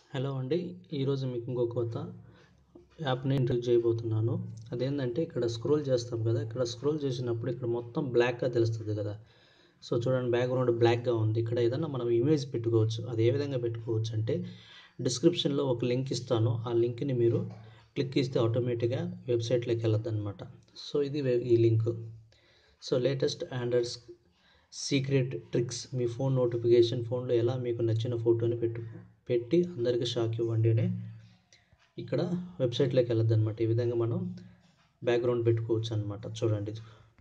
hello అండి ఈరోజు మీకు ఇంకో కొత్త యాప్ని ఇంట్రడ్యూస్ చేయబోతున్నాను అదేంటంటే ఇక్కడ స్క్రోల్ చేస్తాం కదా ఇక్కడ స్క్రోల్ చేసినప్పుడు ఇక్కడ మొత్తం బ్లాక్గా తెలుస్తుంది కదా సో చూడండి బ్యాక్గ్రౌండ్ బ్లాక్గా ఉంది ఇక్కడ ఏదైనా మనం ఇమేజ్ పెట్టుకోవచ్చు అది ఏ విధంగా పెట్టుకోవచ్చు అంటే డిస్క్రిప్షన్లో ఒక లింక్ ఇస్తాను ఆ లింక్ని మీరు క్లిక్ ఇస్తే ఆటోమేటిక్గా వెబ్సైట్లోకి వెళ్ళద్దు అనమాట సో ఇది వే- ఈ link so latest Android secret tricks మీ ఫోన్ నోటిఫికేషన్ ఫోన్లో ఎలా మీకు నచ్చిన ఫోటోని పెట్టు పెట్టి అందరికీ షాక్ ఇవ్వండి అనే ఇక్కడ వెబ్సైట్లోకి వెళ్ళద్దు అనమాట ఈ విధంగా మనం బ్యాక్గ్రౌండ్ పెట్టుకోవచ్చు అనమాట చూడండి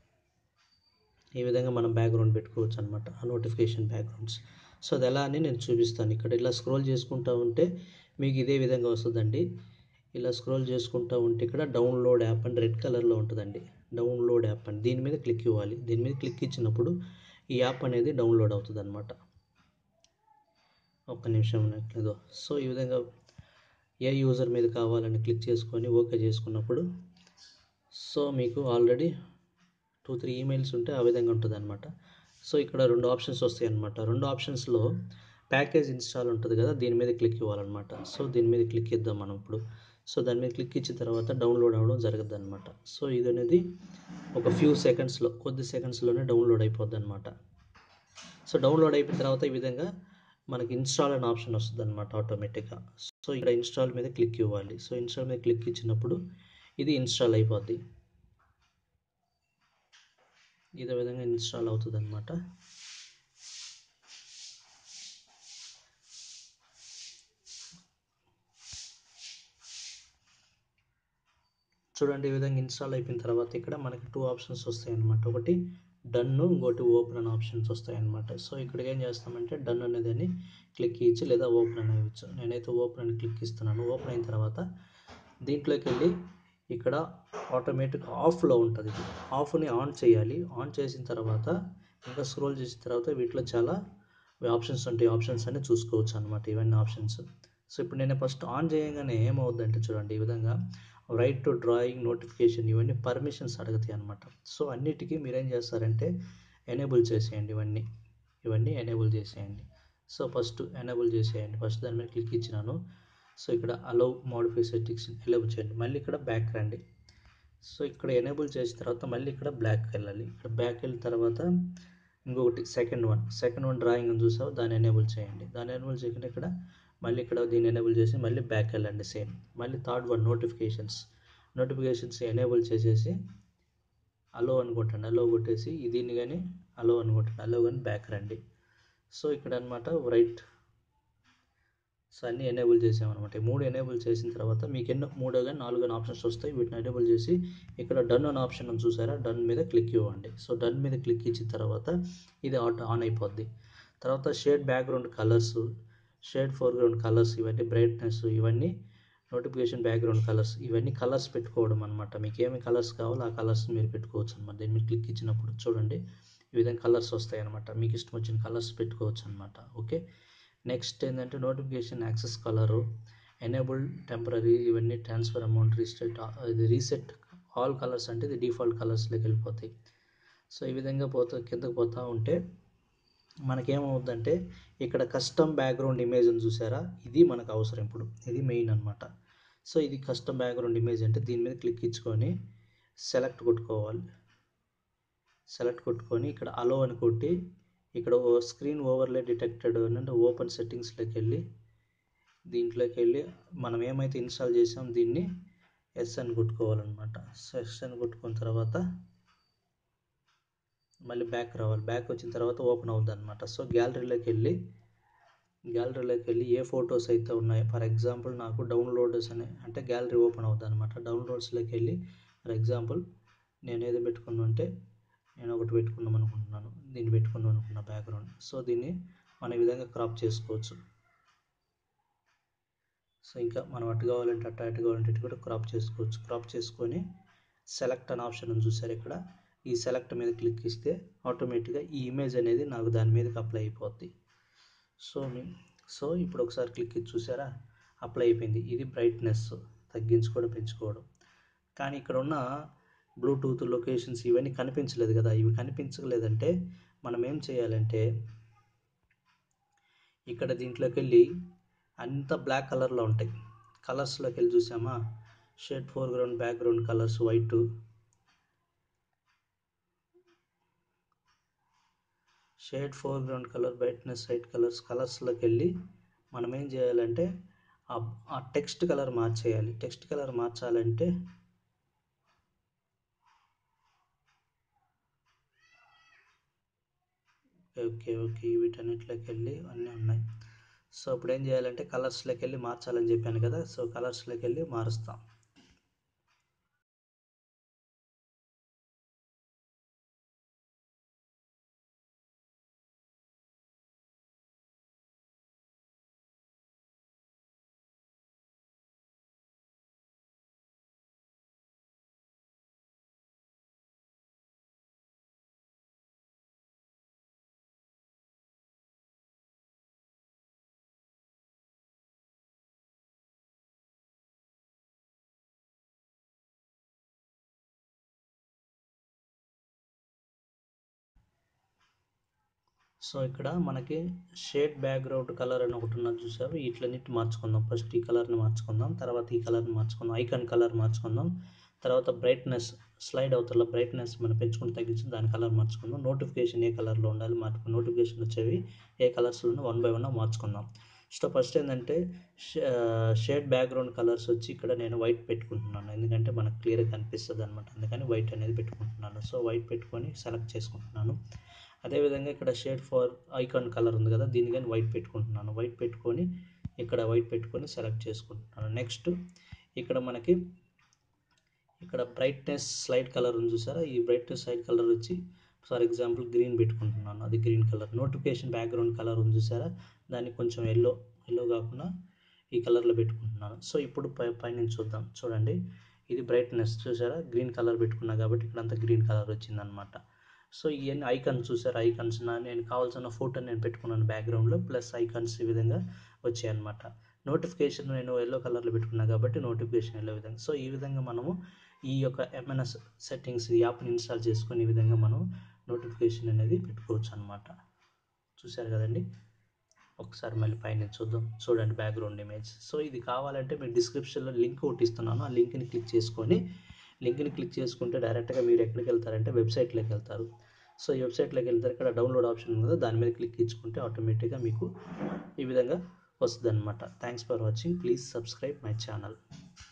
ఈ విధంగా మనం బ్యాక్గ్రౌండ్ పెట్టుకోవచ్చు అనమాట ఆ నోటిఫికేషన్ బ్యాక్గ్రౌండ్స్ సో అది ఎలా అని నేను చూపిస్తాను ఇక్కడ ఇలా స్క్రోల్ చేసుకుంటూ ఉంటే మీకు ఇదే విధంగా వస్తుందండి ఇలా స్క్రోల్ చేసుకుంటూ ఉంటే ఇక్కడ డౌన్లోడ్ యాప్ అని రెడ్ కలర్లో ఉంటుందండి డౌన్లోడ్ యాప్ అని దీని మీద క్లిక్ ఇవ్వాలి దీని మీద క్లిక్ ఇచ్చినప్పుడు ఈ యాప్ అనేది డౌన్లోడ్ అవుతుంది అనమాట ఒక్క నిమిషం ఉన్నట్లేదో సో ఈ విధంగా ఏ యూజర్ మీద కావాలని క్లిక్ చేసుకొని ఓకే చేసుకున్నప్పుడు సో మీకు ఆల్రెడీ టూ త్రీ ఈమెయిల్స్ ఉంటే ఆ విధంగా ఉంటుంది అనమాట సో ఇక్కడ రెండు ఆప్షన్స్ వస్తాయి అనమాట రెండు ఆప్షన్స్లో ప్యాకేజ్ ఇన్స్టాల్ ఉంటుంది కదా దీని మీద క్లిక్ ఇవ్వాలన్నమాట సో దీని మీద క్లిక్ ఇద్దాం మనం ఇప్పుడు సో దాని మీద క్లిక్ ఇచ్చిన తర్వాత డౌన్లోడ్ అవ్వడం జరగదు అనమాట సో ఇది అనేది ఒక ఫ్యూ సెకండ్స్లో కొద్ది సెకండ్స్లోనే డౌన్లోడ్ అయిపోద్ది అనమాట సో డౌన్లోడ్ అయిపోయిన తర్వాత ఈ విధంగా మనకి ఇన్స్టాల్ అనే ఆప్షన్ వస్తుంది అనమాట ఆటోమేటిక్గా సో ఇక్కడ ఇన్స్టాల్ మీద క్లిక్ ఇవ్వాలి సో ఇన్స్టాల్ మీద క్లిక్ ఇచ్చినప్పుడు ఇది ఇన్స్టాల్ అయిపోద్ది ఇదే విధంగా ఇన్స్టాల్ అవుతుంది అనమాట చూడండి ఈ విధంగా ఇన్స్టాల్ అయిపోయిన తర్వాత ఇక్కడ మనకి టూ ఆప్షన్స్ వస్తాయి అనమాట ఒకటి డన్ ఇంకోటి ఓపెన్ అనే ఆప్షన్స్ వస్తాయి అనమాట సో ఇక్కడ ఏం చేస్తామంటే డన్ అనేది అని క్లిక్ ఇచ్చి లేదా ఓపెన్ అని ఇవ్వచ్చు నేనైతే ఓపెన్ అని క్లిక్ ఇస్తున్నాను ఓపెన్ అయిన తర్వాత దీంట్లోకి వెళ్ళి ఇక్కడ ఆటోమేటిక్ ఆఫ్లో ఉంటుంది ఇది ఆఫ్ని ఆన్ చేయాలి ఆన్ చేసిన తర్వాత ఇంకా స్క్రోల్ చేసిన తర్వాత వీటిలో చాలా ఆప్షన్స్ ఉంటాయి ఆప్షన్స్ అన్ని చూసుకోవచ్చు అనమాట ఇవన్నీ ఆప్షన్స్ సో ఇప్పుడు నేను ఫస్ట్ ఆన్ చేయగానే ఏమవుద్దంటే చూడండి ఈ విధంగా రైట్ టు డ్రాయింగ్ నోటిఫికేషన్ ఇవన్నీ పర్మిషన్స్ అడుగుతాయి అనమాట సో అన్నిటికీ మీరేం చేస్తారంటే ఎనేబుల్ చేసేయండి ఇవన్నీ ఇవన్నీ ఎనేబుల్ చేసేయండి సో ఫస్ట్ ఎనేబుల్ చేసేయండి ఫస్ట్ దాని మీద క్లిక్ ఇచ్చినాను సో ఇక్కడ అలౌ మోడిఫై సెట్టింగ్స్ ఎనేబుల్ చేయండి మళ్ళీ ఇక్కడ బ్యాక్ రండి సో ఇక్కడ ఎనేబుల్ చేసిన తర్వాత మళ్ళీ ఇక్కడ బ్లాక్ వెళ్ళాలి ఇక్కడ బ్యాక్ వెళ్ళిన తర్వాత ఇంకొకటి second one second one drawing అని చూసావు దాన్ని ఎనేబుల్ చేయండి దాన్ని ఎనేబుల్ చేయకుండా ఇక్కడ మళ్ళీ ఇక్కడ దీన్ని ఎనేబుల్ చేసి మళ్ళీ బ్యాక్ వెళ్ళండి సేమ్ మళ్ళీ third one notifications notifications enable చేసేసి అలో అనుకుంటాను అలో కొట్టేసి దీన్ని కానీ అలో అనుకుంటాను అలో కానీ బ్యాక్ రండి సో ఇక్కడ అనమాట రైట్ సో అన్నీ ఎనేబుల్ చేసామన్నమాట ఈ మూడు ఎనేబుల్ చేసిన తర్వాత మీకు ఎన్నో మూడో కానీ నాలుగు కానీ ఆప్షన్స్ వస్తాయి వీటిని ఎనేబుల్ చేసి ఇక్కడ డన్ అనే ఆప్షన్ ఉంది చూసారా డన్ మీద క్లిక్ ఇవ్వండి సో డన్ మీద క్లిక్ ఇచ్చిన తర్వాత ఇది ఆటో ఆన్ అయిపోద్ది తర్వాత shade background colours shade foreground colours ఇవన్నీ బ్రైట్నెస్ ఇవన్నీ నోటిఫికేషన్ బ్యాక్గ్రౌండ్ కలర్స్ ఇవన్నీ కలర్స్ పెట్టుకోవడం అనమాట మీకు ఏమి కలర్స్ కావాలో ఆ కలర్స్ మీరు పెట్టుకోవచ్చు అనమాట దీన్ని మీరు క్లిక్ ఇచ్చినప్పుడు చూడండి ఈ విధంగా కలర్స్ వస్తాయి అనమాట మీకు ఇష్టం వచ్చిన కలర్స్ పెట్టుకోవచ్చు అనమాట ఓకే నెక్స్ట్ ఏంటంటే notification access colour enable temporary ఇవన్నీ ట్రాన్స్ఫర్ అమౌంట్ రీసెట్ ఇది రీసెట్ ఆల్ కలర్స్ అంటే ఇది డిఫాల్ట్ కలర్స్లోకి వెళ్ళిపోతాయి సో ఈ విధంగా పోతా కిందకు పోతూ ఉంటే మనకేమవుద్దంటే ఇక్కడ కస్టమ్ బ్యాక్గ్రౌండ్ ఇమేజ్ అని చూసారా ఇది మనకు అవసరం ఇప్పుడు ఇది మెయిన్ అనమాట సో ఇది కస్టమ్ బ్యాక్గ్రౌండ్ ఇమేజ్ అంటే దీని మీద క్లిక్ ఇచ్చుకొని సెలెక్ట్ కొట్టుకోవాలి సెలెక్ట్ కొట్టుకొని ఇక్కడ అలో అని కొట్టి ఇక్కడ స్క్రీన్ ఓవర్లే డిటెక్టెడ్ అంటే ఓపెన్ సెట్టింగ్స్లోకి వెళ్ళి దీంట్లోకి వెళ్ళి మనం ఏమైతే ఇన్స్టాల్ చేసాం దీన్ని ఎస్ అని కొట్టుకోవాలన్నమాట సో ఎస్ అని కొట్టుకున్న తర్వాత మళ్ళీ బ్యాక్ రావాలి బ్యాక్ వచ్చిన తర్వాత ఓపెన్ అవుద్ది అనమాట సో గ్యాలరీలోకి వెళ్ళి గ్యాలరీలోకి వెళ్ళి ఏ ఫొటోస్ అయితే ఉన్నాయో ఫర్ ఎగ్జాంపుల్ నాకు డౌన్లోడ్స్ అని అంటే గ్యాలరీ ఓపెన్ అవుద్ది అనమాట డౌన్లోడ్స్లోకి వెళ్ళి ఫర్ ఎగ్జాంపుల్ నేను ఏది పెట్టుకున్నా అంటే నేను ఒకటి పెట్టుకుందాం అనుకుంటున్నాను దీన్ని పెట్టుకుందాం అనుకున్న బ్యాక్గ్రౌండ్ సో దీన్ని మనం ఈ విధంగా క్రాప్ చేసుకోవచ్చు సో ఇంకా మనం అటు కావాలంటే అటు అటు కావాలంటే ఇటు కూడా క్రాప్ చేసుకోవచ్చు క్రాప్ చేసుకొని సెలెక్ట్ అనే ఆప్షన్ ఉంది చూసారు ఇక్కడ ఈ సెలెక్ట్ మీద క్లిక్ ఇస్తే ఆటోమేటిక్గా ఈ ఇమేజ్ అనేది నాకు దాని మీదకి అప్లై అయిపోద్ది సో మీ- సో ఇప్పుడు ఒకసారి క్లిక్ ఇచ్చి చూసారా అప్లై అయిపోయింది ఇది బ్రైట్నెస్ తగ్గించుకోవడం పెంచుకోవడం కానీ ఇక్కడ ఉన్న బ్లూటూత్ లొకేషన్స్ ఇవన్నీ కనిపించలేదు కదా ఇవి కనిపించలేదంటే మనం ఏం చేయాలంటే ఇక్కడ దీంట్లోకి వెళ్ళి అంతా బ్లాక్ కలర్లో ఉంటాయి కలర్స్లోకి వెళ్ళి చూసామా shade foreground background colours white shade foreground colour brightness side colours కలర్స్లోకి వెళ్ళి మనం ఏం చేయాలంటే ఆ టెక్స్ట్ కలర్ మార్చేయాలి టెక్స్ట్ కలర్ మార్చాలంటే ఓకే ఓకే వీటన్నిటిలోకి వెళ్ళి అన్నీ ఉన్నాయి సో ఇప్పుడు ఏం చేయాలంటే కలర్స్లోకి వెళ్ళి మార్చాలని చెప్పాను కదా సో కలర్స్లోకి వెళ్ళి మారుస్తాం సో ఇక్కడ మనకి షేడ్ బ్యాక్గ్రౌండ్ కలర్ అని ఒకటి ఉన్నది చూసారు వీటిలన్నిటి మార్చుకుందాం ఫస్ట్ ఈ కలర్ని మార్చుకుందాం తర్వాత ఈ కలర్ని మార్చుకుందాం ఐకాన్ కలర్ మార్చుకుందాం తర్వాత బ్రైట్నెస్ స్లైడ్ అవుతున్న బ్రైట్నెస్ మనం పెంచుకుని తగ్గించి దాని కలర్ మార్చుకుందాం నోటిఫికేషన్ ఏ కలర్లో ఉండాలి మార్చుకుని నోటిఫికేషన్ వచ్చేవి ఏ కలర్స్లో వన్ బై వన్ మార్చుకుందాం సో ఫస్ట్ ఏంటంటే షేడ్ బ్యాక్గ్రౌండ్ కలర్స్ వచ్చి ఇక్కడ నేను వైట్ పెట్టుకుంటున్నాను ఎందుకంటే మనకు క్లియర్గా కనిపిస్తుంది అనమాట అందుకని వైట్ అనేది పెట్టుకుంటున్నాను సో వైట్ పెట్టుకొని సెలెక్ట్ చేసుకుంటున్నాను అదేవిధంగా ఇక్కడ షేడ్ ఫర్ ఐకాన్ కలర్ ఉంది కదా దీన్ని కానీ వైట్ పెట్టుకుంటున్నాను వైట్ పెట్టుకొని ఇక్కడ వైట్ పెట్టుకొని సెలెక్ట్ చేసుకుంటున్నాను నెక్స్ట్ ఇక్కడ మనకి ఇక్కడ బ్రైట్నెస్ స్లైడ్ కలర్ ఉంది చూసారా ఈ బ్రైట్నెస్ స్లైడ్ కలర్ వచ్చి ఫర్ ఎగ్జాంపుల్ గ్రీన్ పెట్టుకుంటున్నాను అది green colour notification background colour ఉంది చూసారా దాన్ని కొంచెం ఎల్లో ఎల్లో కాకుండా ఈ కలర్లో పెట్టుకుంటున్నాను సో ఇప్పుడు పై పైనుంచి చూద్దాం చూడండి ఇది బ్రైట్నెస్ చూసారా గ్రీన్ కలర్ పెట్టుకున్నా కాబట్టి ఇక్కడంతా గ్రీన్ కలర్ వచ్చిందనమాట సో ఇవన్నీ ఐకాన్స్ చూసారు ఐకాన్స్ నా నేను కావాల్సిన ఫోటో నేను పెట్టుకున్నాను బ్యాక్గ్రౌండ్లో ప్లస్ ఐకాన్స్ ఈ విధంగా వచ్చాయి అనమాట నోటిఫికేషన్ నేను ఎల్లో కలర్లో పెట్టుకున్నా కాబట్టి నోటిఫికేషన్ ఎల్లో విధంగా సో ఈ విధంగా మనము ఈ యొక్క ఎంఎన్ఎస్ సెట్టింగ్స్ యాప్ని ఇన్స్టాల్ చేసుకుని ఈ విధంగా మనం నోటిఫికేషన్ అనేది పెట్టుకోవచ్చు అనమాట చూసారు కదండి ఒకసారి మళ్ళీ పైన చూద్దాం చూడండి బ్యాక్గ్రౌండ్ ఇమేజ్ సో ఇది కావాలంటే మీరు డిస్క్రిప్షన్లో లింక్ ఒకటి ఇస్తున్నాను ఆ లింక్ని క్లిక్ చేసుకొని లింక్ని క్లిక్ చేసుకుంటే డైరెక్ట్గా మీరు ఎక్కడికి వెళ్తారంటే వెబ్సైట్లోకి వెళ్తారు సో ఈ వెబ్సైట్లోకి వెళ్తారు ఇక్కడ డౌన్లోడ్ ఆప్షన్ ఉంది కదా దాని మీద క్లిక్ ఇచ్చుకుంటే ఆటోమేటిక్గా మీకు ఈ విధంగా వస్తుంది అనమాట thanks for watching please subscribe my channel